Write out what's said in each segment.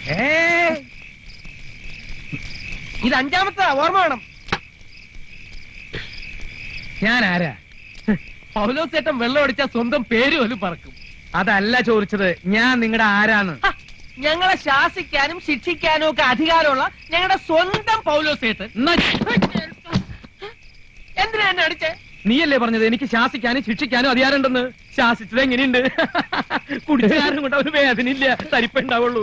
ഏ ഇത് അഞ്ചാമത്തെ ഓർമ്മ വേണം ഞാൻ ആരാ പൗലോസ് ചേട്ടൻ വെള്ളം അടിച്ചാൽ സ്വന്തം പേര് പോലും പറക്കും അതല്ല ചോദിച്ചത് ഞാൻ നിങ്ങളുടെ ആരാന്ന് ഞങ്ങളെ ശാസിക്കാനും ശിക്ഷിക്കാനും ഒക്കെ അധികാരമുള്ള ഞങ്ങളുടെ സ്വന്തം പൗലോസ് ചേട്ടൻ എന്തിനാ എന്നെ അടിച്ചേ നീയല്ലേ പറഞ്ഞത് എനിക്ക് ശാസിക്കാനും ശിക്ഷിക്കാനും അധികാരമുണ്ടെന്ന് ശാസിച്ചത് എങ്ങനെയുണ്ട് കുടിച്ചാരും കൊണ്ട് അവന് വേദനയില്ല തരിപ്പുണ്ടാവുള്ളൂ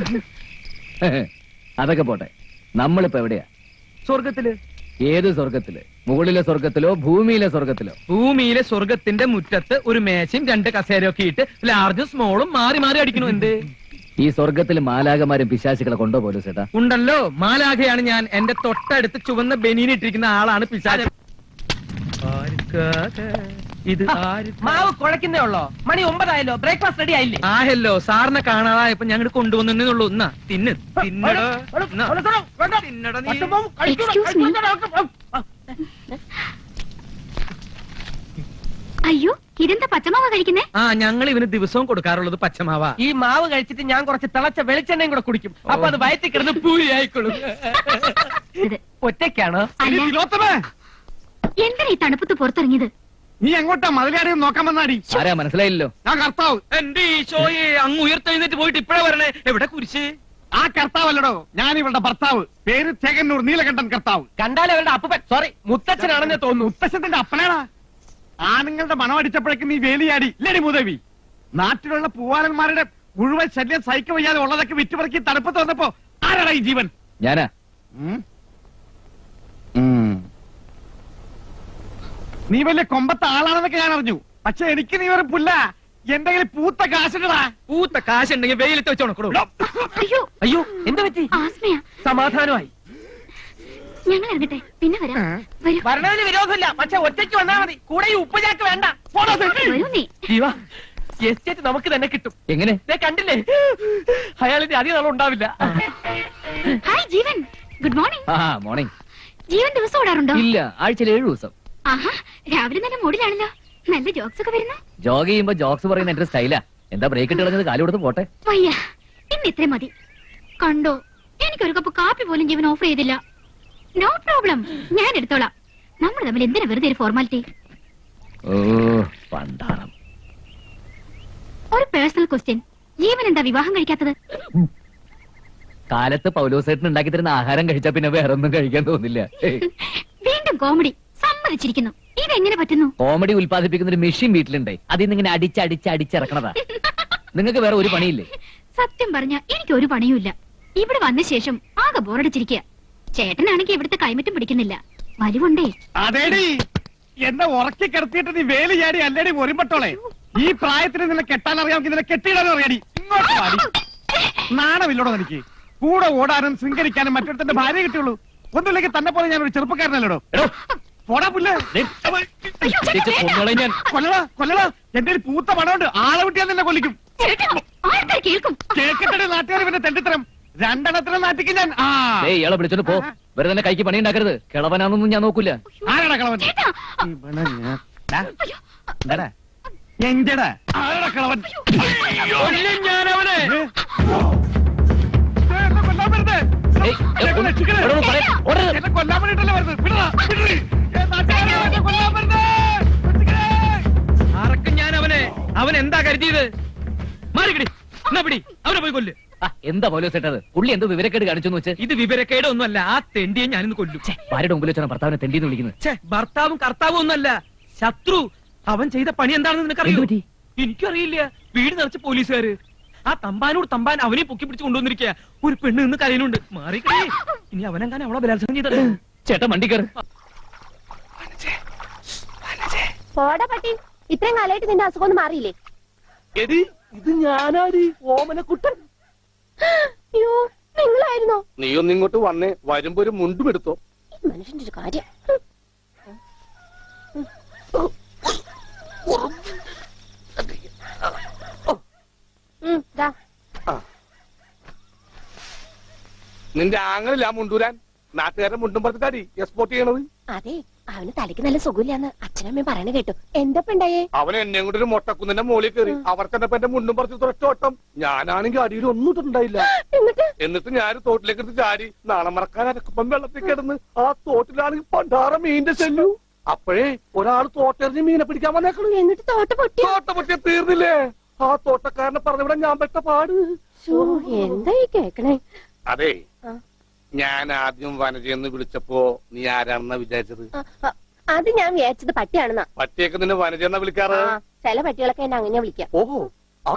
അതൊക്കെ പോട്ടെ നമ്മളിപ്പോ എവിടെയാ സ്വർഗത്തില് ഏത് സ്വർഗത്തില് മുകളിലെ സ്വർഗത്തിലോ ഭൂമിയിലെ സ്വർഗത്തിലോ ഭൂമിയിലെ സ്വർഗത്തിന്റെ മുറ്റത്ത് ഒരു മേശയും രണ്ട് കസേരയൊക്കെ ഇട്ട് ലാർജും സ്മോളും മാറി മാറി അടിക്കണു എന്ത് ഈ സ്വർഗത്തിൽ മാലാകമാരും പിശാചികളെ കൊണ്ടോ പോലും ചേട്ടാ ഉണ്ടല്ലോ മാലാഖയാണ് ഞാൻ എന്റെ തൊട്ടടുത്ത് ചുവന്ന ബനീനിട്ടിരിക്കുന്ന ആളാണ് പിശാച് ഇത് മാവ് കുഴക്കുന്നേ ഉള്ളോ മണി ഒമ്പതായല്ലോ ബ്രേക്ക്ഫാസ്റ്റ് റെഡി ആയില്ലേ ആഹല്ലോ സാറിനെ കാണാതായപ്പോ ഞങ്ങൾ കൊണ്ടുവന്നുള്ളൂ എന്നാ തിന്ന് തിന്നടാ. എന്നാ. തിന്നടാ നീ. Excuse me. അയ്യോ ഇതെന്താ പച്ചമാവ കഴിക്കുന്നേ ആ ഞങ്ങൾ ഇവന് ദിവസവും കൊടുക്കാറുള്ളത് പച്ചമാവ ഈ മാവ് കഴിച്ചിട്ട് ഞാൻ കുറച്ച് തിളച്ച വെളിച്ചെണ്ണയും കൂടെ കുടിക്കും അപ്പൊ അത് വയറ്റി കിടന്ന് പൂരി ആയിക്കോളും ഇത് ഒറ്റയ്ക്കാണോ അല്ല എന്തിനാ ഈ തണുപ്പത്ത് പുറത്തിറങ്ങിയത് നീ എങ്ങോട്ടാ മതിലാരെയും നോക്കാൻ വന്നാടി ആരാ മനസ്സിലായില്ലോ ഞാൻ കർത്താവ് എന്റെ ഈശോയെ അങ്ങ് ഉയർത്തെഴുന്നേറ്റ് പോയിട്ട് ഇപ്പഴാ വരണേ എവിടെ കുരിശ് ആ കർത്താവല്ലടോ ഞാൻ ഇവളുടെ ഭർത്താവ് പേര് ചേകന്നൂർ നീലകണ്ഠൻ കർത്താവ് കണ്ടാൽ അവരുടെ അപ്പൂപ്പൻ സോറി മുത്തച്ഛനാണെന്ന് തോന്നുന്നു മുത്തശ്ശത്തിന്റെ അപ്പനാടാ ആണുങ്ങളുടെ മണം അടിച്ചപ്പോഴേക്കും നീ വേലിയാടി ഇല്ലടി മുതവി നാട്ടിലുള്ള പൂവാലന്മാരുടെ മുഴുവൻ ശല്യം സഹിക്ക വയ്യാതെ ഉള്ളതൊക്കെ വിറ്റുപറക്കി തണുപ്പത്ത് വന്നപ്പോ ആരാടാ ഈ ജീവൻ ഞാനാ ഉം? ഉം. നീ വലിയ കൊമ്പത്തെ ആളാണെന്നൊക്കെ ഞാൻ അറിഞ്ഞു പക്ഷെ എനിക്ക് നീ വെറും പുല്ല എന്തെങ്കിലും പൂത്ത കാശിടടാ പൂത്ത കാശുണ്ടെങ്കിൽ വെയിലത്ത് വെച്ച് ഉണക്കണോ അയ്യോ അയ്യോ എന്താ പറ്റി ആസ്മയാ സമാധാനമായി ഞങ്ങൾ ഇറങ്ങട്ടെ പിന്നെ വരാം വരൂ വരണതിന് വിരോധമില്ല പക്ഷെ ഒറ്റയ്ക്ക് വന്നാൽ മതി കൂടെ ഈ ഉപ്പുചാക്ക് വേണ്ട പോടാ സെട്ടി. വരൂ നീ ജീവ എസ്റ്റേറ്റ് നമുക്ക് തന്നെ കിട്ടും എങ്ങനെ ദേ കണ്ടില്ലേ അയാളിന്റെ അധികം നാളും ഉണ്ടാവില്ല ഹായ് ജീവൻ ഗുഡ് മോർണിംഗ് ആ മോർണിംഗ് ജീവൻ ദിവസം ഓടാറുണ്ടോ ഇല്ല ആഴ്ചയിൽ ഏഴു ദിവസം ആഹാ രാവിലെ നല്ല മൂഡിലാണല്ലോ നല്ല ജോക്സ് ഒക്കെ വരുന്നു ജോഗ് ചെയ്യുമ്പോ ജോക്സ് പറയുന്ന എന്റെ സ്റ്റൈലാ എന്താ ബ്രേക്ക് ഇട്ട് കളഞ്ഞത് കാലു കൊടുത്ത് പോട്ടെ വയ്യ ഇന്ന് ഇത്രയും മതി കണ്ടോ എനിക്കൊരു കപ്പ് കാപ്പി പോലും ജീവൻ ഓഫർ ചെയ്തില്ല നോ പ്രോബ്ലം ഞാൻ എടുത്തോളാം നമ്മൾ തമ്മിൽ എന്തിനാ വെറുതെ ഒരു ഫോർമാലിറ്റി ഓ പണ്ടാറം ഒരു പേഴ്സണൽ ക്വസ്റ്റ്യൻ ജീവൻ എന്താ വിവാഹം കഴിക്കാത്തത് കാലത്ത് പൗലോസേട്ടൻ ഉണ്ടാക്കി തരുന്ന ആഹാരം കഴിച്ചാ പിന്നെ വേറെ ഒന്നും കഴിക്കാൻ തോന്നില്ല വീണ്ടും കോമഡി സമ്മതിച്ചിരിക്കുന്നു ഇതെങ്ങനെ പറ്റുന്നു കോമഡി ഉൽപ്പാദിപ്പിക്കുന്ന ഒരു മെഷീൻ വീട്ടിലുണ്ടേ അതിൽ നിന്ന് ഇങ്ങനെ അടിച്ച് അടിച്ച് അടിച്ചിറക്കണതാ നിങ്ങൾക്ക് വേറെ ഒരു പണിയില്ലേ സത്യം പറഞ്ഞ എനിക്ക് ഒരു പണിയുമില്ല ഇവിടെ വന്ന ശേഷം ആകെ ബോറടിച്ചിരിക്കുക ചേട്ടനാണെങ്കിൽ ഇവിടുത്തെ കൈമറ്റും പിടിക്കുന്നില്ല വലിവുണ്ടേ അതേടി എന്നെ ഉറക്കി കിടത്തിയിട്ട് നീ വേലി ചാടി അല്ലേടി ഒരുമ്പട്ടോളെ ഈ പ്രായത്തിന് നിന്നെ കെട്ടാൻ അറിയാമെങ്കിൽ നിന്നെ കെട്ടിയിടാനും അറിയാടി ഇങ്ങോട്ട് വാടി നാണമില്ലടോ എനിക്ക് കൂടെ ഓടാനും ശൃംഖരിക്കാനും മറ്റൊരുത്തന്റെ ഭാര്യ കിട്ടിയുള്ളൂ ഒന്നുമില്ലെങ്കിൽ തന്നെ പോലെ ഞാൻ ഒരു ചെറുപ്പക്കാരനല്ലടോ എടോ പോടാ പുല്ലേ ചേച്ചി കൊന്നോളെ ഞാൻ കൊല്ലടാ കൊല്ലടാ എന്റെ ഒരു പൂത്ത പണമുണ്ട് ആളെ വിട്ടിയാൽ നിന്നെ കൊല്ലിക്കും ചേട്ടാ ആൾക്കാർ കേൾക്കും കേക്കട്ടെ നാട്ടുകാർ പിന്നെ തെണ്ടിത്തരം രണ്ടെണ്ണത്തിനെ നാട്ടിക്ക് ഞാൻ ആ ഏയ് ഇയാളെ വിളിച്ചോണ്ട് പോ വെറുതെ തന്നെ കൈക്ക് പണി ഉണ്ടാക്കരുത് കിളവനാണെന്നൊന്നും ഞാൻ നോക്കൂല ആരാടാ കളവൻ ചേട്ടാ ഇവനെ ഞാൻ- ഡാ, അയ്യോ എന്താടാ എന്തടാ ആരാടാ കളവൻ കൊല്ലും ഞാൻ അവനെ ഏ? ദേ, എന്നെ കൊല്ലാൻ വരുന്നേ. ഏയ്, എന്നെ ഒന്ന് രക്ഷിക്കണേ. ഇവിടെ ഒന്ന് പറയാം. ഓടരുത്. എന്നെ കൊല്ലാൻ വേണ്ടിട്ടല്ലേ വരുന്നത് വിടടാ, വിടറി. ഏ, നാട്ടുകാരെ, എന്നെ കൊല്ലാൻ വരുന്നേ. രക്ഷിക്കണേ. അറക്കും ഞാൻ അവനെ അവൻ എന്താ കരുതിയത് മാറിക്കിടി എന്നാ പിടി അവനെ പോയി കൊല്ല് ആ, എന്താ പൗലോസേട്ടത് പുള്ളി എന്തോ വിവരക്കേട് കാണിച്ചെന്ന് വെച്ച് ഇത് വിവരക്കേട് ഒന്നുമല്ല ആ തെണ്ടിയെ ഞാനിന്ന് കൊല്ലും ഭാര്യയുടെ മുമ്പിൽ വെച്ചാണ് ഭർത്താവിനെ തെണ്ടിന്ന് വിളിക്കുന്നത് ഛേ ഭർത്താവും കർത്താവും ഒന്നല്ല ശത്രു അവൻ ചെയ്ത പണി എന്താണെന്ന് നിനക്കറിയോ എന്ത് പറ്റി? എനിക്കറിയില്ല വീട് നിറച്ച് പോലീസുകാര് ആ തമ്പാനോട് തമ്പാൻ അവനെ പൊക്കി പിടിച്ച് കൊണ്ടുവന്നിരിക്കുക ഒരു പെണ്ണ് നിന്ന് കരയുന്നുണ്ട് മാറിക്കേ ഇനി അവനെങ്ങനെ അവളെ ബലാത്സംഗം ചെയ്തത് ചേട്ടൻ വണ്ടി കയറ് പോടാ പട്ടി ഇത്രയും കാലമായിട്ട് നിന്റെ അസുഖം ഒന്നും മാറിയില്ലേ എടി ഇത് ഞാനാടി ഓമനക്കുട്ടൻ അയ്യോ നിങ്ങളായിരുന്നോ നീ ഒന്ന് ഇങ്ങോട്ട് വന്നേ വരുമ്പോ ഒരു മുണ്ടും എടുത്തോ ഈ മനുഷ്യന്റെ ഒരു കാര്യം ഉം, ദാ. നിന്റെ ആങ്ങളില്ല മുണ്ടൂരാൻ നാട്ടുകാരുടെ മുണ്ടും പറഞ്ഞിട്ടാടി എക്സ്പോർട്ട് ചെയ്യണത് അതെ അവന് തലയ്ക്ക് നല്ല സുഖമില്ലാന്ന് അച്ഛനമ്മയും പറയണ കേട്ടു എന്താ ഉണ്ടായേ അവൻ എന്നെ കൊണ്ട് ഒരു മൊട്ടക്കുന്നിന്റെ മുകളിൽ കയറി അവർ തന്നെ എന്റെ മുണ്ടും പറിച്ച് തുറച്ചോട്ടം ഞാനാണെങ്കിൽ അടിയിൽ ഒന്നും ഇട്ടിട്ടുണ്ടായില്ല എന്നിട്ട് എന്നിട്ട് ഞാൻ തോട്ടിലേക്ക് എടുത്ത് ചാടി നാളെ മറക്കാൻ അരക്കുമ്പം വെള്ളത്തിൽ കിടന്ന് ആ തോട്ടിലാണെങ്കിൽ പണ്ടാറ മീനിന്റെ ചെല്ലു അപ്പോഴേ ഒരാൾ തോട്ടെറിഞ്ഞ് മീനെ പിടിക്കാൻ വന്നേക്കണു എന്നിട്ട് തോട്ട പൊട്ടിയോ തോട്ട പൊട്ടിയ തീർന്നില്ലേ ആ തോട്ടക്കാരനെ പറഞ്ഞവിടെ ഞാൻ പെട്ട പാട് ശ്ശോ, എന്താ ഈ കേക്കണേ അതെ ആ. ഞാൻ ആദ്യം വനജയെന്ന് വിളിച്ചപ്പോ നീ ആരാണെന്നാ വിചാരിച്ചത് ആ, ആ, അത് ഞാൻ വിചാരിച്ചത് പട്ടിയാണെന്നാ പട്ടിയൊക്കെ നിന്നെ വനജയെന്നാ വിളിക്കാറ് ആ, ചില പട്ടികളൊക്കെ എന്നെ അങ്ങനെ വിളിക്കാം ഓഹോ ആ.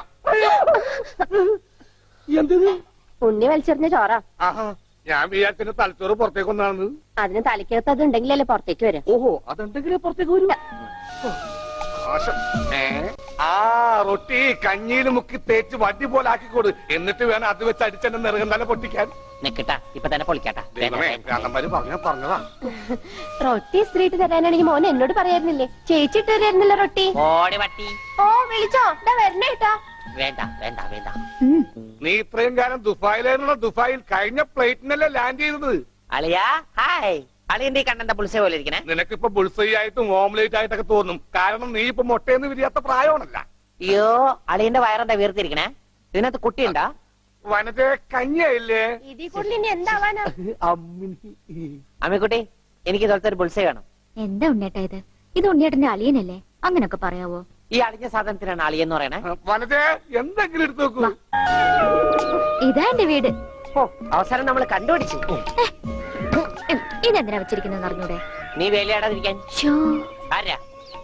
എന്തിന് ഉണ്ണി വലിച്ചെറിഞ്ഞ ചോറ ആഹാ ഞാൻ വിചാരിച്ചെന്റെ തലച്ചോറ് പുറത്തേക്ക് ഒന്നാണ് അതിന് തലയ്ക്കകത്ത് അത് ഉണ്ടെങ്കിലല്ലേ പുറത്തേക്ക് വരും ഓഹോ അതുണ്ടെങ്കിലേ പുറത്തേക്ക് വരൂ ആശം. ഏ? ആ റൊട്ടി കഞ്ഞിയിൽ മുക്കി തേച്ച് വടി പോലെ ആക്കിക്കൊടു എന്നിട്ട് വേണം അത് വെച്ച് അടിച്ചെന്നെ നിറകം തന്നെ പൊട്ടിക്കാൻ നിക്കട്ടാ ഇപ്പൊ തന്നെ പൊളിക്കാട്ടാ ദൈവമേ ഭ്രാന്തന്മാര് പറഞ്ഞ പറഞ്ഞതാ റൊട്ടി സ്ത്രീട്ട് തരാനാണെങ്കിൽ മോൻ എന്നോട് പറയായിരുന്നില്ലേ ചേച്ചി ഇട്ട് തരായിരുന്നില്ല റൊട്ടി ഓടി പട്ടി ഓ വിളിച്ചോ ഇതാ വരണേ കേട്ടാ വേണ്ട വേണ്ട വേണ്ട നീ ഇത്രയും കാലം ദുബായിലായിരുന്ന ദുബായിൽ കഴിഞ്ഞ പ്ലേറ്റിനല്ലേ ലാൻഡ് ചെയ്തത് അളിയാ ഹായ് അളിയന്റെ ഈ കണ്ണന്റെ പുളിസ പോലെ ഇരിക്കണേ നിനക്കിപ്പോ ബുൾസൈ ആയിട്ടും ഓംലേറ്റ് ആയിട്ടൊക്കെ തോന്നും കാരണം നീ ഇപ്പൊ മുട്ടയെന്ന് വിരിയാത്ത പ്രായമാണല്ല അയ്യോ അളിയന്റെ വയറെന്താ വീർത്തിരിക്കണേ ഇതിനകത്ത് കുട്ടിയുണ്ടാ വനജെ കഞ്ഞിയായില്ലേ ഇതിൽ കൂടുതൽ ഇനി എന്താവാനാ അമ്മിക്കുട്ടി എനിക്ക് ഇതുപോലത്തെ ഒരു ബുൾസ വേണം എന്താ ഉണ്ണേട്ടാ ഇത് ഇത് ഉണ്ണിയേട്ടന്റെ അളിയനല്ലേ അങ്ങനൊക്കെ പറയാവോ ഈ അളിഞ്ഞ സാധനത്തിനാണ് അളിയെന്ന് പറയണേ വനജെ എന്തെങ്കിലും എടുത്തു നോക്കൂ ഇതാ എന്റെ വീട് ഓ അവസാനം നമ്മൾ കണ്ടുപിടിച്ചു ഉം, ഇതെന്തിനാ വെച്ചിരിക്കുന്നത് അറിഞ്ഞൂടെ നീ വേലയാടാതിരിക്കാൻ ഷോ ആരാ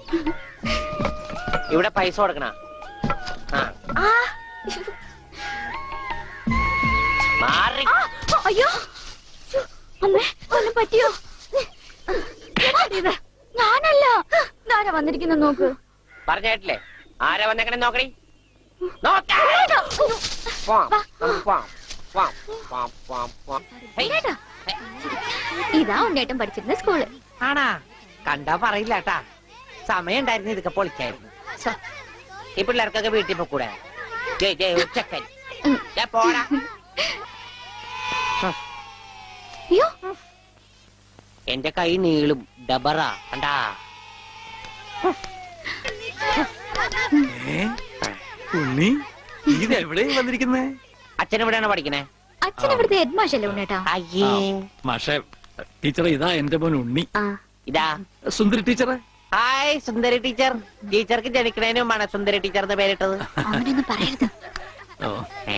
ഇവിടെ പൈസ കൊടുക്കണ ആ ആ മാറി ആ, അയ്യോ ശ്ശോ, അമ്മേ ഒന്നും പറ്റിയോ എന്താടി ഇത്? ഞാനല്ല ഇതാരാ വന്നിരിക്കുന്ന നോക്ക് പറഞ്ഞ കേട്ടില്ലേ ആരാ വന്നേക്കണേ നോക്കണി നോക്കാം പോവാം, നമുക്ക് പോവാം. പോവാം, പോവാം, പോവാം, പോവാം. ഹേയ്, ഉണ്ണേട്ടാ. ഇതാ ഉണ്ണേട്ടൻ പഠിച്ചിരുന്ന സ്കൂള് ആണാ കണ്ടാ പറയില്ല കേട്ടാ സമയം ഉണ്ടായിരുന്നു ഇതൊക്കെ പൊളിക്കായിരുന്നു ശ്ശോ, ഈ പിള്ളേർക്കൊക്കെ വീട്ടിൽ പോക്കൂടെ ജയ് ജയ് ഉച്ചക്കൻ ഉം. ദേ പോടാ അയ്യോ എന്റെ കൈ നീളും ഡബറ കണ്ടാ ഉണ്ണി ഇതെവിടെ വന്നിരിക്കുന്നേ അച്ഛൻ എവിടെയാണ് പഠിക്കണേ അച്ഛൻ ഇവിടുത്തെ ഹെഡ് മാഷല്ലേ ഉണ്ണേട്ടാ അയ്യേ മാഷെ ടീച്ചറെ ഇതാ എന്റെ മോൻ ഉണ്ണി ആ ഇതാ സുന്ദരി ടീച്ചറെ ഹായ് സുന്ദരി ടീച്ചർ ടീച്ചർക്ക് ജനിക്കണേനുമാണ് സുന്ദരി ടീച്ചർ എന്ന് പേരിട്ടത് അവനൊന്നും പറയരുത് ഓ. ഏ?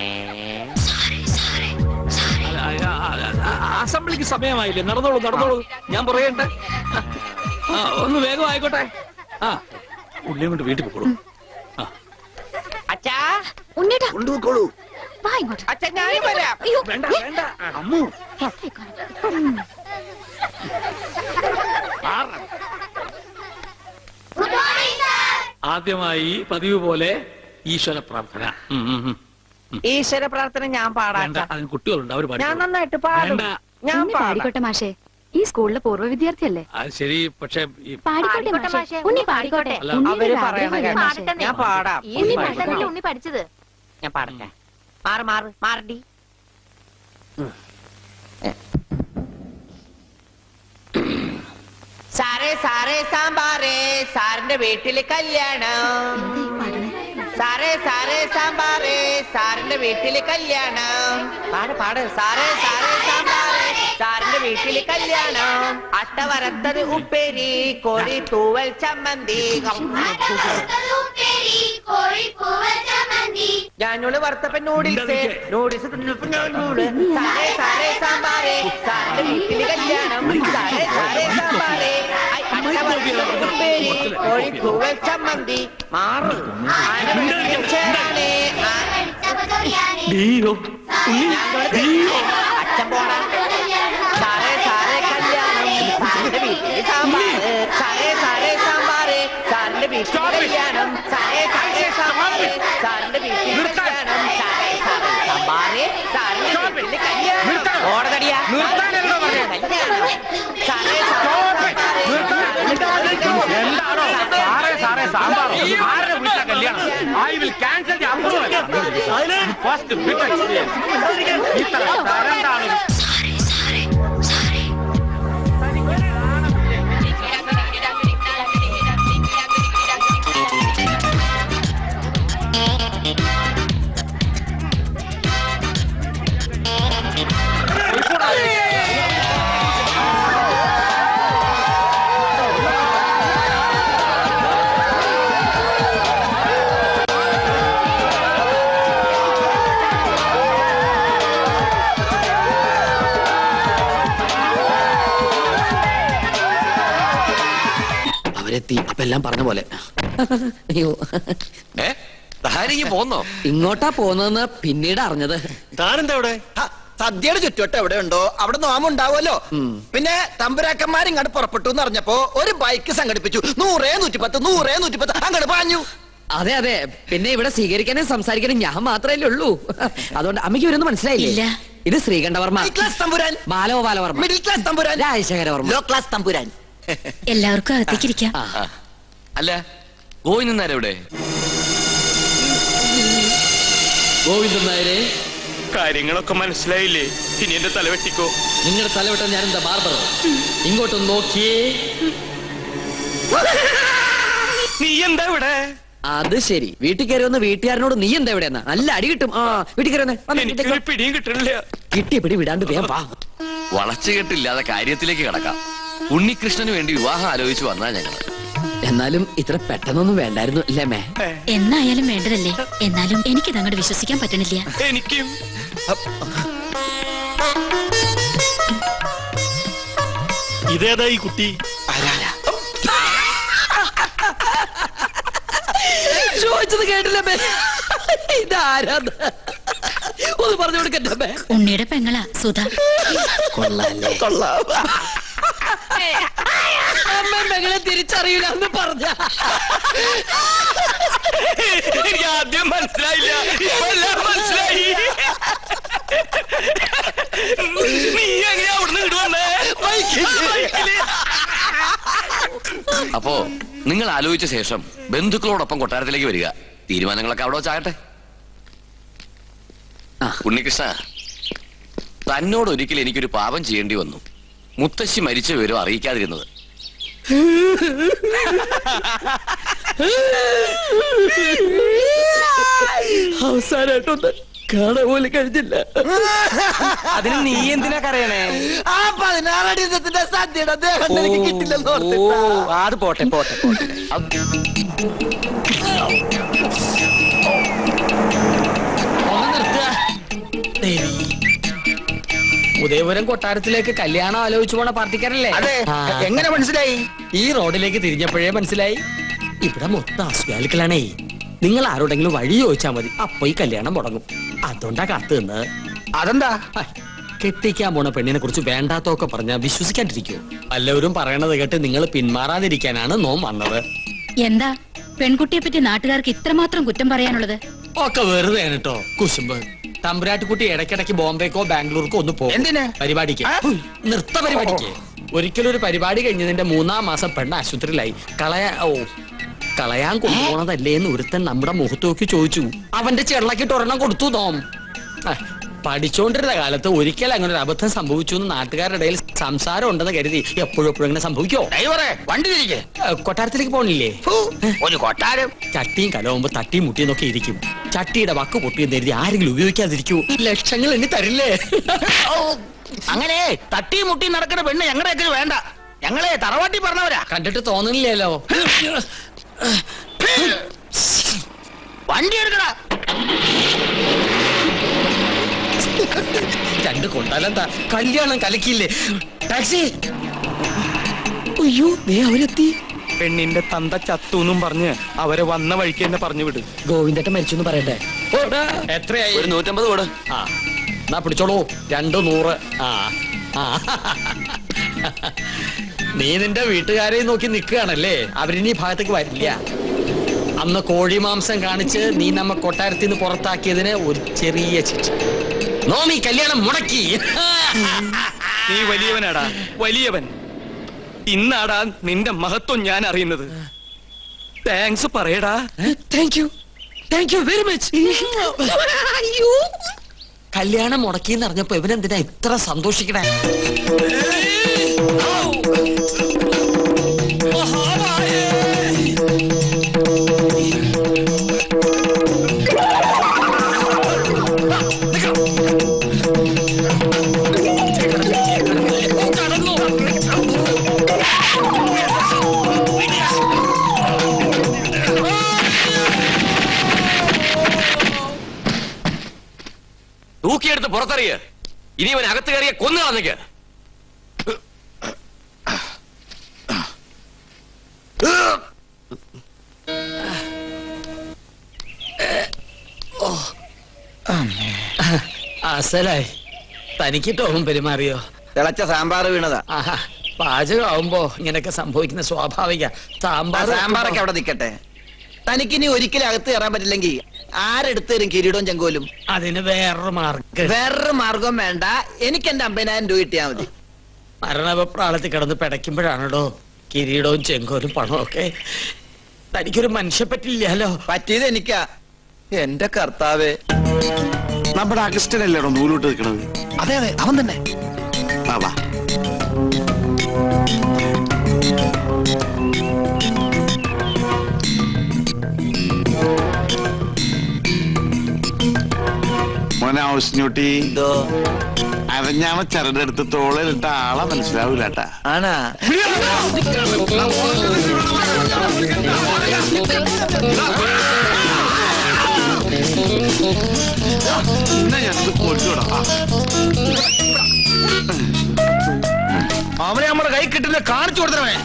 ആ, ആ, ആ, ആ, അസംബ്ലിക്ക് സമയമായില്ലേ നടന്നോളൂ നടന്നോളൂ ഞാൻ പറയണ്ടേ ആ ഒന്ന് വേഗം ആയിക്കോട്ടെ ആ ഉള്ളിയും കൊണ്ട് വീട്ടിൽ പോക്കോളൂ ആ അച്ഛാ ഉണ്ണേട്ടാ കൊണ്ടുപോയിക്കോളൂ വാ ഇങ്ങോട്ട് അച്ഛൻ ഞാനും വരാം അയ്യോ വേണ്ട വേണ്ട അമ്മു ആദ്യമായി പതിവ് പോലെ ഈശ്വര പ്രാർത്ഥന ഉം, ഉം, ഉം. ഈശ്വര പ്രാർത്ഥന ഞാൻ വേണ്ട പാടാം അതിന് കുട്ടികളുണ്ട് അവർ ഞാൻ നന്നായിട്ട് പാടും വേണ്ട ഞാൻ ഉണ്ണി പാടാം പാടിക്കോട്ടെ മാഷേ ഈ സ്കൂളിലെ പൂർവ്വ വിദ്യാർത്ഥിയല്ലേ അത് ശരി പക്ഷെ ഈ പാടിക്കോട്ടെ മാഷേ ഉണ്ണി പാടിക്കോട്ടെ അല്ല, ഉണ്ണിയുടെ അവര് ഒരു പറയണ ആഗ്രഹമല്ലേ കേട്ടോ. മാഷേ? ഞാൻ പാടാം ഈ പാട്ടല്ലേ ഉണ്ണി പഠിച്ചത് ഞാൻ പാടട്ടെ മാറ് മാറ് മാറടി സാറേ സാറേ സാമ്പാറേ സാറിന്റെ വീട്ടില് കല്യാണം സാറേ സാറേ സാമ്പാറേ സാറിന്റെ വീട്ടില് കല്യാണം പാട് പാട് സാറേ സാറേ സാമ്പാറേ സാറിന്റെ വീട്ടില് കല്യാണം അട്ട വരത്തത് ഉപ്പേരി കോഴി തൂവൽ ചമ്മന്തി ഞാനോട് വറുത്തപ്പൻ നൂഡിൽസ് നൂഡിൽസ് തിന്നപ്പോ ഞാനോട് സാറേ സാറേ സാമ്പാറേ സാറിന്റെ വീട്ടില് കല്യാണം സാറേ സാറേ സാമ്പാറേ ഐ, അട്ട വറുത്തത് ഉപ്പേരി കോഴി തൂവൽ ചമ്മന്തി മാറ് ആന വെളിച്ചെണ്ണേ, ആ- ഡീയോ ഉണ്ണി ഡീയോ അച്ഛൻ പോടാ സാറേ സാറേ കല്യാണം സാറിന്റെ വീട്ടില് സാമ്പാറ് സാറേ സാറേ സാമ്പാറ് സാറിന്റെ വീട്ടില് കല്യാണം സാറേ സാറേ സാമ്പാറ് സാറിന്റെ വീട്ടില് കല്യാണം സാറേ സാറേ സാമ്പാറ് സാറിന്റെ വീട്ടില് കല്യാണം ഓടതടിയാ നിർത്താനല്ലോ പറഞ്ഞത്. കല്യാണം സാറേ സാറേ എന്താണോ സാറേ സാറേ സാമ്പാർ ആരുടെ വീട്ടിലെ കല്യാണം I will cancel the approval first bit experience ഇത്ര തരണ്ടാണ് അവരെത്തി അപ്പൊ എല്ലാം പറഞ്ഞ പോലെ അയ്യോ ഏ താനിങ്ങി പോന്നോ ഇങ്ങോട്ടാ പോന്നതെന്ന് പിന്നീട് അറിഞ്ഞത് താനെന്താ ഇവിടെ സദ്യയുടെ ചുറ്റുവട്ടം എവിടെ ഉണ്ടോ അവിടെ നോമുണ്ടാവുമല്ലോ പിന്നെ തമ്പുരാക്കന്മാർ ഇങ്ങോട്ട് പുറപ്പെട്ടു എന്ന് അറിഞ്ഞപ്പോ ഒരു ബൈക്ക് സംഘടിപ്പിച്ചു നൂറേ നൂറ്റിപ്പത്ത് നൂറേ നൂറ്റിപ്പത്ത് അങ്ങോട്ട് പാഞ്ഞു അതെ അതെ പിന്നെ ഇവിടെ സ്വീകരിക്കാനും സംസാരിക്കാനും ഞാൻ മാത്രമല്ലേ ഉള്ളൂ അതുകൊണ്ട് അമ്മയ്ക്ക് ഇവരൊന്നും മനസ്സിലായില്ലേ ഇത് ശ്രീകണ്ഠവർമ്മ ക്ലാസ് തമ്പുരാൻ ബാലോ ബാലവർമ്മ മിഡിൽ ക്ലാസ് തമ്പുരാൻ രാജശേഖരവർമ്മ ലോ ക്ലാസ് തമ്പുരാൻ എല്ലാവർക്കും അകത്തേക്ക് ഇരിക്കാം അല്ല ഗോവിന്ദൻ നായരെവിടെ ഗോവിന്ദൻ നായരെ കാര്യങ്ങളൊക്കെ മനസ്സിലായില്ലേ ഇനി എന്റെ തല വെട്ടിക്കോ നിങ്ങളുടെ തലവട്ടം ഞാൻ എന്താ ബാർബറോ ഇങ്ങോട്ടൊന്ന് നോക്കിയേ നീ എന്താ ഇവിടെ അത് ശരി വീട്ടിൽ കയറി വന്ന് വീട്ടുകാരനോട് നീ എന്താ ഇവിടെ നല്ല അടി കിട്ടും ആ വീട്ടിൽ കയറി വന്നേ. വന്നേ, വീട്ടിലേക്ക് വാ. പിടിയും കിട്ടണില്ല കിട്ടിയ പിടി വിടാണ്ട് വേഗം വാ വളച്ചുകെട്ടില്ലാതെ കാര്യത്തിലേക്ക് കടക്കാം ഉണ്ണികൃഷ്ണന് വേണ്ടി വിവാഹം ആലോചിച്ചു വന്നാ ഞങ്ങൾ എന്നാലും ഇത്ര പെട്ടെന്നൊന്നും വേണ്ടായിരുന്നു അല്ലേ മേ എന്നായാലും വേണ്ടതല്ലേ എന്നാലും എനിക്കിത് അങ്ങോട്ട് വിശ്വസിക്കാൻ പറ്റണില്ല എനിക്കും ഇതേതാ ഈ കുട്ടി ചോദിച്ചത് കേട്ടില്ല മേ ഇതാരാന്ന് ഒന്ന് പറഞ്ഞു കൊടുക്കട്ടെ മേ ഉണ്ണിയുടെ പെങ്ങളാ സുധ കൊള്ളാല്ലേ കൊള്ളാം അമ്മ മകളെ തിരിച്ചറിയില്ല എന്ന് പറഞ്ഞ എനിക്ക് ആദ്യം മനസ്സിലായില്ല ഇപ്പൊ എല്ലാം മനസ്സിലായി നീ എങ്ങനെയാ അവിടുന്ന് ഇടുവന്നേ അപ്പോ നിങ്ങൾ ആലോചിച്ച ശേഷം ബന്ധുക്കളോടൊപ്പം കൊട്ടാരത്തിലേക്ക് വരിക തീരുമാനങ്ങളൊക്കെ അവിടെ വെച്ചാകട്ടെ ഉണ്ണികൃഷ്ണ തന്നോട് ഒരിക്കൽ എനിക്കൊരു പാപം ചെയ്യേണ്ടി വന്നു മുത്തശ്ശി മരിച്ച വിവരം അറിയിക്കാതിരുന്നത് അവസാനായിട്ടൊന്ന് കാണാൻ പോലും കഴിഞ്ഞില്ല അതിന് നീ എന്തിനാ കരയണേ ആ പതിനാറാം ദിവസത്തിന്റെ സദ്യയുടെ ദേഹം എനിക്ക് കിട്ടില്ലെന്ന് ഓർത്തിട്ടാ അത് പോട്ടെ പോട്ടെ പോട്ടെ ഒന്ന് നിർത്തുക ദേവി ഉദയപുരം കൊട്ടാരത്തിലേക്ക് കല്യാണം ആലോചിച്ചു പോണ പാർട്ടിക്കാരല്ലേ അതെ ആ. എങ്ങനെ മനസ്സിലായി ഈ റോഡിലേക്ക് തിരിഞ്ഞപ്പോഴേ മനസ്സിലായി ഇവിടെ മൊത്തം അസുഖാലുക്കളാണേ നിങ്ങൾ ആരോടെങ്കിലും വഴി ചോദിച്ചാൽ മതി അപ്പൊ ഈ കല്യാണം മുടങ്ങും അതുകൊണ്ടാ കാത്തു നിന്നത് അതെന്താ ഹൈ, കെട്ടിക്കാൻ പോണ പെണ്ണിനെ കുറിച്ച് വേണ്ടാത്തൊക്കെ പറഞ്ഞാൽ വിശ്വസിക്കാണ്ടിരിക്കൂ എല്ലാവരും പറയണത് കേട്ട് നിങ്ങൾ പിന്മാറാതിരിക്കാനാണ് നോം വന്നത് എന്താ പെൺകുട്ടിയെ പറ്റി നാട്ടുകാർക്ക് ഇത്രമാത്രം കുറ്റം പറയാനുള്ളത് ഒക്കെ വെറുതെ കേട്ടോ കുശുമ്പ് തമ്പുരാട്ടിക്കുട്ടി ഇടയ്ക്കിടയ്ക്ക് ബോംബെക്കോ ബാംഗ്ലൂർക്കോ ഒന്ന് പോകും എന്തിന്? പരിപാടിക്ക് ഉയ്, നൃത്ത പരിപാടിക്ക് ഒരിക്കലും ഒരു പരിപാടി കഴിഞ്ഞതിന്റെ മൂന്നാം മാസം പെണ്ണ് ആശുപത്രിയിലായി കളയാ ഓ കളയാൻ കൊണ്ടുപോണതല്ലേ എന്ന് ഒരുത്തൻ നമ്മുടെ മുഖത്ത് നോക്കി ചോദിച്ചു അവന്റെ ചെള്ളക്കിട്ട് ഒരെണ്ണം കൊടുത്തു തോം ആ, പഠിച്ചോണ്ടിരുന്ന കാലത്ത് ഒരിക്കൽ അങ്ങനെ ഒരു അബദ്ധം സംഭവിച്ചു എന്ന് നാട്ടുകാരുടെ ഇടയിൽ സംസാരം ഉണ്ടെന്ന് കരുതി എപ്പോഴും എപ്പോഴും ഇങ്ങനെ സംഭവിക്കോ ഡ്രൈവറെ വണ്ടി തിരികെ ആ, കൊട്ടാരത്തിലേക്ക് പോണില്ലേ ഒരു കൊട്ടാരം ചട്ടിയും കലവുമ്പോ തട്ടിയും മുട്ടിയും ഒക്കെ ഇരിക്കും ചട്ടിയുടെ വക്ക് പൊട്ടിയെന്ന് കരുതി ആരെങ്കിലും ഉപയോഗിക്കാതിരിക്കൂ ലക്ഷങ്ങൾ എണ്ണി തരില്ലേ അങ്ങനെ തട്ടിയും മുട്ടിയും നടക്കുന്ന പെണ്ണ് ഞങ്ങളുടെ വേണ്ട ഞങ്ങളെ തറവാട്ടി പറഞ്ഞവരാ കണ്ടിട്ട് തോന്നുന്നില്ലല്ലോ വണ്ടി എടുക്കടാ രണ്ട് കൊണ്ടാലെന്താ കല്യാണം കലക്കിയില്ലേ ടാക്സി അയ്യോ ദേ അവരെത്തി പെണ്ണിന്റെ തന്ത ചത്തൂന്നും പറഞ്ഞ് അവരെ വന്ന വഴിക്ക് തന്നെ പറഞ്ഞു വിട് ഗോവിന്ദട്ട മരിച്ചു എന്ന് പറയട്ടെ എത്രയായി ഒരു നൂറ്റമ്പത് കൂടെ ആ എന്നാ പിടിച്ചോളൂ രണ്ട് നൂറ് ആ ആ നീ നിന്റെ വീട്ടുകാരെ നോക്കി നിൽക്കുകയാണല്ലേ അവരിനി ഈ ഭാഗത്തേക്ക് വരില്ല അന്ന് കോഴി മാംസം കാണിച്ച് നീ നമ്മ കൊട്ടാരത്തിൽ നിന്ന് പുറത്താക്കിയതിന് ഒരു ചെറിയ ശിക്ഷ നോമി കല്യാണം മുടക്കി നീ വലിയവനാടാ വലിയവൻ ഇന്നാടാ നിന്റെ മഹത്വം ഞാൻ അറിയുന്നത് താങ്ക്സ് പറയടാ thank you thank you very much അയ്യോ കല്യാണം മുടക്കി അറിഞ്ഞപ്പോ ഇവനെന്തിനാ ഇത്ര സന്തോഷിക്കണേ തൂക്കിയെടുത്ത് പുറത്തറിയ ഇനി അവൻ അകത്ത് കയറിയ കൊന്നു കളഞ്ഞേക്ക് അസലായി തനിക്ക് ടോമും പെരുമാറിയോ തിളച്ച സാമ്പാർ വീണതാ ആഹാ പാചകമാവുമ്പോ ഇങ്ങനെയൊക്കെ സംഭവിക്കുന്ന സ്വാഭാവിക ആ സാമ്പാർ സാമ്പാറൊക്കെ അവിടെ നിൽക്കട്ടെ തനിക്കിനി ഒരിക്കലും അകത്ത് കയറാൻ പറ്റില്ലെങ്കിൽ ആരെടുത്ത് തരും കിരീടവും ചെങ്കോലും അതിന് വേറൊരു മാർഗം വേറൊരു മാർഗം വേണ്ട എനിക്ക് എന്റെ അമ്പതിനായിരം രൂപ കിട്ടിയാൽ മതി മരണപ്രാളത്തിൽ കിടന്ന് പിടയ്ക്കുമ്പോഴാണല്ലോ കിരീടവും ചെങ്കോലും പണവും ഒക്കെ തനിക്കൊരു മനുഷ്യ പറ്റില്ലല്ലോ പറ്റിയത് എനിക്കാ എന്റെ കർത്താവേ നമ്മുടെ അഗസ്റ്റനല്ലേടോ നൂലോട്ട് നിൽക്കണത് അതെ അതെ അവൻ തന്നെ വാ വാ മോനെ ഔസ്ഞ്ഞൂട്ടി അരഞ്ഞാമ ചരടെടുത്ത് തോളിലിട്ട ആളെ മനസ്സിലാവൂല കേട്ടാ ആണാ എന്നാ ഞാനിത് കൊല്ലുടാ അവനെ നമ്മുടെ കൈ കിട്ടുന്ന കാണിച്ചു കൊടുത്തവേ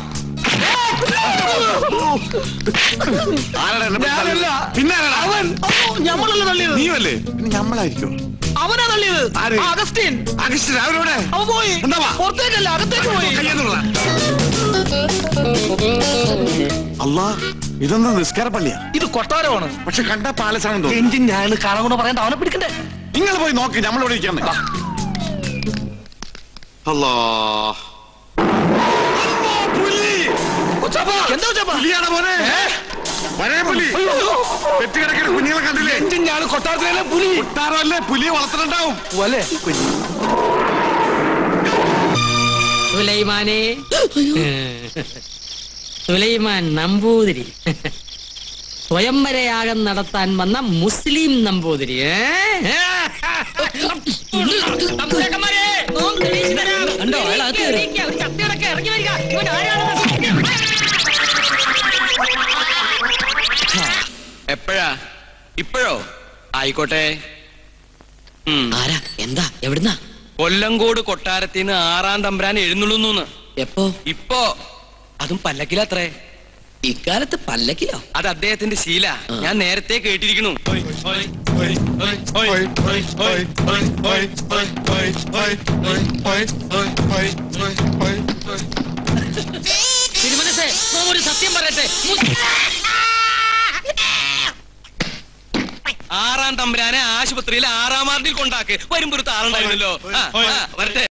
ആരാടാ എന്നെ പിടിച്ച് ഞാനല്ല. തള്ളിയത്? പിന്നെ ആരാടാ? അവൻ ഞമ്മളല്ല തള്ളിയത് നീയല്ലേ പിന്നെ ഞമ്മളായിരിക്കും അവനാ തള്ളിയത് ആര്? ആ, അഗസ്റ്റിൻ അഗസ്റ്റൻ അവരോടെ അവൻ പോയി എന്താ വാ? പുറത്തേക്കല്ല അകത്തേക്ക് പോയി അല്ലാ ഇതെന്താ നിസ്കാര പള്ളിയാ ഇത് കൊട്ടാരമാണ് പക്ഷെ കണ്ട പാലസാണെന്ന് തോന്നുന്നു എഞ്ചിൻ ഞാൻ കാണുകൊണ്ട് പറയണ്ട അവനെ പിടിക്കണ്ടേ നിങ്ങൾ പോയി നോക്ക് നമ്മളിവിടെ ഇരിക്കാൻ അല്ലാ പുലി എന്താ ഉച്ചപ്പാ? പുലിയാണ് മോനെ പഴയ പുലി പെറ്റുകിടക്കുന്ന കുഞ്ഞുങ്ങളെ കണ്ടില്ലേ എഞ്ചിൻ ഞാൻ കൊട്ടാരത്തിലെ പുലി കൊട്ടാരമല്ലേ പുലിയെ വളർത്തുന്നുണ്ടാവും അല്ലേ സുലൈമാനെ സുലൈമാൻ നമ്പൂതിരി സ്വയംവരയാഗം നടത്താൻ വന്ന മുസ്ലിം നമ്പൂതിരി ഏ? തമ്പുരാക്കന്മാരെ, നോം തെളിയിച്ച് തരാം. കണ്ടോ, അയാൾ അകത്ത് കയറി. ഇരിക്ക, ഒരു ചത്തിടക്ക, ഇറങ്ങി വരിക. ഇവൻ ആരാണെന്ന് എപ്പോഴാ ഇപ്പോഴോ ആയിക്കോട്ടെ ഉം. ആരാ എന്താ എവിടുന്നാ കൊല്ലങ്കോട് കൊട്ടാരത്തിന്ന് ആറാം തമ്പുരാൻ എഴുന്നള്ളുന്നു എപ്പോ ഇപ്പോ അതും പല്ലക്കിലത്രേ ഇക്കാലത്ത് പല്ലക്കിലോ അത് അദ്ദേഹത്തിന്റെ ശീല ഞാൻ നേരത്തെ കേട്ടിരിക്കുന്നു തിരുമനസേ നോം ഒരു സത്യം പറയട്ടെ മുസ്- ആറാം തമ്പുരാനെ ആശുപത്രിയിൽ ആറാം വാർഡിൽ കൊണ്ടാക്ക് വരുമ്പോ ഒരു താറുണ്ടായിരുന്നല്ലോ ആ, ആ, വരട്ടെ